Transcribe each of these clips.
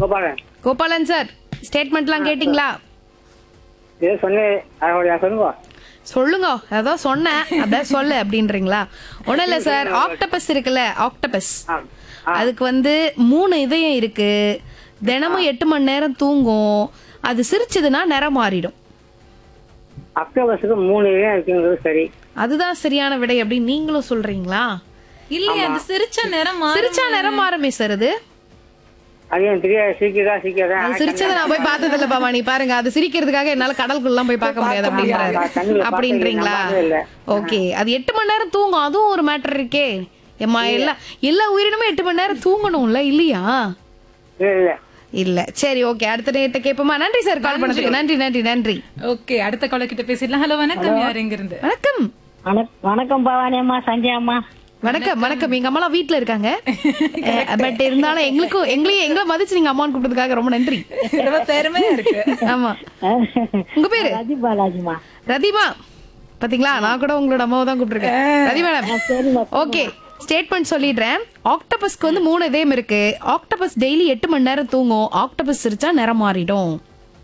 Gopalan Gopalan sir ஸ்டேட்மெண்ட்லாம் கேட்டிங்களா ஏதோ சொன்னேன் அதோட சொல்லுங்க சொல்லுங்க அதான் சொன்னேன் அதான் சொல்லு அப்படின்றீங்களா ஒண்ணும் இல்ல சார் ஆக்டபஸ் இருக்குல்ல ஆக்டபஸ் ஆ அதுக்கு வந்து மூணு இதயம் இருக்கு தினமும் எட்டு மணி நேரம் தூங்கும் அது சிரிச்சதுன்னா நிறம் மாறிடும் அக்டோபர்ஸுக்கு மூணு இதயம் இருக்குங்கிறது சரி அதுதான் சரியான விடை அப்படின்னு நீங்களும் சொல்றீங்களா இல்லையே அது சிரிச்ச நேரம் மாறும். சிரிச்சா நிறம் மாறுமே சார் அது அது எனக்கு தெரியாது சீக்கிரதா சீக்கிரதா அது சிரிச்சதை நான் போய் பார்த்தது இல்ல பாமா நீ பாருங்க அது சிரிக்கிறதுக்காக என்னால கடலுக்குள்ள போய் பார்க்க முடியாது அப்படின்றாரு நான் கண்ணுல அப்படின்றீங்களா பார்த்தது இல்ல. ஓகே அது எட்டு மணி நேரம் தூங்கும் அதுவும் ஒரு மேட்டர் இருக்கே எம்மா எல்லா எல்லா உயிரினமும் எட்டு மணி நேரம் தூங்கணும்ல இல்லையா இல்ல இல்ல இல்ல சரி ஓகே அடுத்த நேட்ட கேப்போமா நன்றி சார் கால் பண்ணதுக்கு நன்றி நன்றி நன்றி ஓகே அடுத்த கால கிட்ட பேசிடலாம் ஹலோ வணக்கம் யார் எங்க இருந்து வணக்கம் வணக்கம் பவானி அம்மா சஞ்சய் அம்மா வணக்கம் வணக்கம் எங்க அம்மாலாம் வீட்ல இருக்காங்க பட் இருந்தாலும் எங்களுக்கும் எங்களையும் எங்களை மதிச்சு நீங்க அம்மான்னு கூப்பிட்டதுக்காக ரொம்ப நன்றி ரொம்ப பெருமையா இருக்கு ஆமா உங்க பேரு ரதி பாலாஜிமா ரதிமா பாத்தீங்களா நான் கூட உங்களோட அம்மாவை தான் கூப்பிட்டுருக்கேன் ரதி மேடம் ஓகே ஸ்டேட்மெண்ட் சொல்லிடுறேன் ஆக்டோபஸ்க்கு வந்து மூணு இதயம் இருக்கு ஆக்டோபஸ் டெய்லி எட்டு மணி நேரம் தூங்கும் ஆக்டோபஸ் சிரிச்சா நிறம் மாறிடும்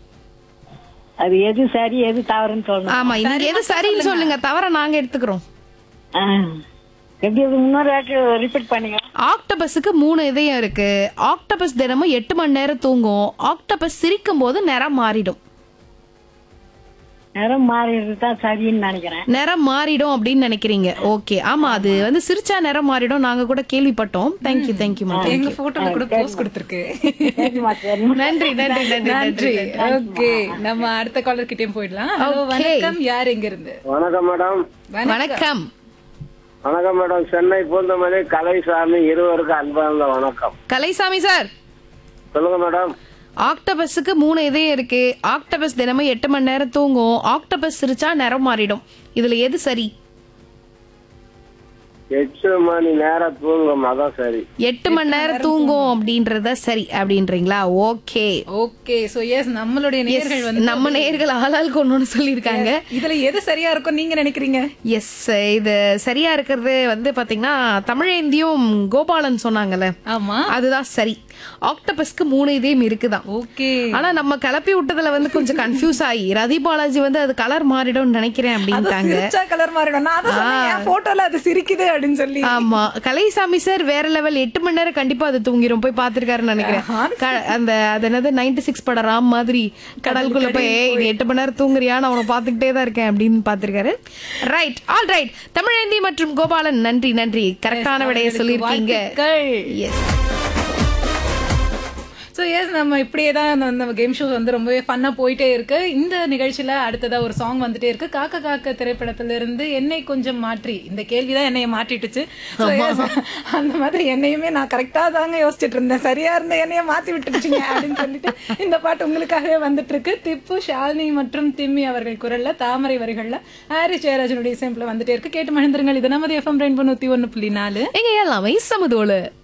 அது எது சரி எது தவறுன்னு சொல்லணும் ஆமா நீங்க எது சரின்னு சொல்லுங்க தவிர நாங்க எடுத்துக்கிறோம் ஆ. எப்படி அது இன்னொரு வாட்டி ரிப்பீட் பண்ணுங்க ஆக்டோபஸுக்கு மூணு இதயம் இருக்கு ஆக்டோபஸ் தினமும் எட்டு மணி நேரம் தூங்கும் ஆக்டோபஸ் சிரிக்கும் போது நிறம் மாறிடும் நேரம் மாறிடுறது தான் சரின்னு நினைக்கிறேன் நிறம் மாறிடும் அப்படின்னு நினைக்கிறீங்க ஓகே ஆமா அது வந்து சிரிச்சா நிறம் மாறிடும் நாங்க கூட கேள்விப்பட்டோம் தேங்க்யூ தேங்க்யூ மா எங்க போட்டோல கூட போஸ்ட் கொடுத்திருக்கு சரிம்மா சரிம்மா நன்றி நன்றி நன்றி நன்றி ஓகே நம்ம அடுத்த காலர் கிட்டயும் போயிடலாம் ஹலோ Okay. வணக்கம் யார் எங்க இருந்து வணக்கம் மேடம் வணக்கம் வணக்கம் மேடம் சென்னை பூந்தமல்லி கலைசாமி இருவருக்கும் அன்பார்ந்த வணக்கம் கலைசாமி சார் சொல்லுங்க மேடம் ஆக்டோபஸுக்கு மூணு இதயம் இருக்கு ஆக்டோபஸ் தினமும் எட்டு மணி நேரம் தூங்கும் ஆக்டோபஸ் சிரிச்சா நிறம் மாறிடும் இதுல எது சரி எட்டு மணி நேரம் தூங்கும் அதான் சரி எட்டு மணி நேரம் தூங்கும் அப்படின்றத சரி அப்படின்றீங்களா ஓகே ஓகே சோ எஸ் நம்மளுடைய நேர்கள் வந்து நம்ம நேயர்கள் ஆளாளுக்கு ஒண்ணு சொல்லியிருக்காங்க இதுல எது சரியா இருக்கும் நீங்க நினைக்கிறீங்க எஸ் இது சரியா இருக்கிறது வந்து பாத்தீங்கன்னா தமிழேந்தியும் கோபாலன் சொன்னாங்கல்ல ஆமா அதுதான் சரி ஆக்டோபஸ்க்கு மூணு இதயம் இருக்குதான் ஓகே ஆனா நம்ம கிளப்பி விட்டதுல வந்து கொஞ்சம் கன்ஃபியூஸ் ஆகி ரதி பாலாஜி வந்து அது கலர் மாறிடும்னு நினைக்கிறேன் அப்படின்ட்டாங்க சிரிச்சா கலர் மாறிடும் நான் அதான் சொன்னேன் என் போட்டோல அது சிரிக்குது அப்படின்னு சொல்லி ஆமா கலைசாமி சார் வேற லெவல் எட்டு மணி நேரம் கண்டிப்பா அது தூங்கிரும் போய் பாத்துருக்காருன்னு நினைக்கிறேன் க- அந்த அது என்னது நைன்டி சிக்ஸ் படம் ராம் மாதிரி கடலுக்குள்ள போய் "ஏய், நீ எட்டு மணி நேரம் தூங்குறியா நான் உன பாத்துக்கிட்டே தான் இருக்கேன் அப்படின்னு பாத்திருக்காரு ரைட் ஆல் ரைட் தமிழேந்தி மற்றும் கோபாலன் நன்றி நன்றி கரெக்டான விடையை சொல்லியிருக்கீங்க எஸ் ஸோ எஸ் நம்ம இப்படியே தான் அந்த- நம்ம கேம் ஷோ வந்து ரொம்பவே ஃபன்னாக போயிட்டே இருக்கு இந்த நிகழ்ச்சியில அடுத்ததா ஒரு சாங் வந்துட்டே இருக்கு காக்க காக்க திரைப்படத்துல இருந்து என்னை கொஞ்சம் மாற்றி இந்த கேள்வி தான் என்னைய மாற்றிட்டுச்சு So, yes, அந்த மாதிரி என்னையுமே நான் கரெக்டா தாங்க யோசிச்சுட்டு இருந்தேன் சரியா இருந்த என்னைய மாத்தி விட்டுருச்சுங்க அப்படின்னு சொல்லிட்டு இந்த பாட்டு உங்களுக்காகவே வந்துட்டு இருக்கு திப்பு ஷாலினி மற்றும் திம்மி அவர்கள் குரல்ல தாமரை வரிகள்ல ஹாரி ஜெயராஜனுடைய இசையமைப்புல வந்துட்டே இருக்கு கேட்டு மகிழ்ந்துருங்கள் இது நமது எஃப்எம் ரெயின்போ நூத்தி ஒன்னு புள்ளி நாலு எங்க எல்லாமே சமதோளு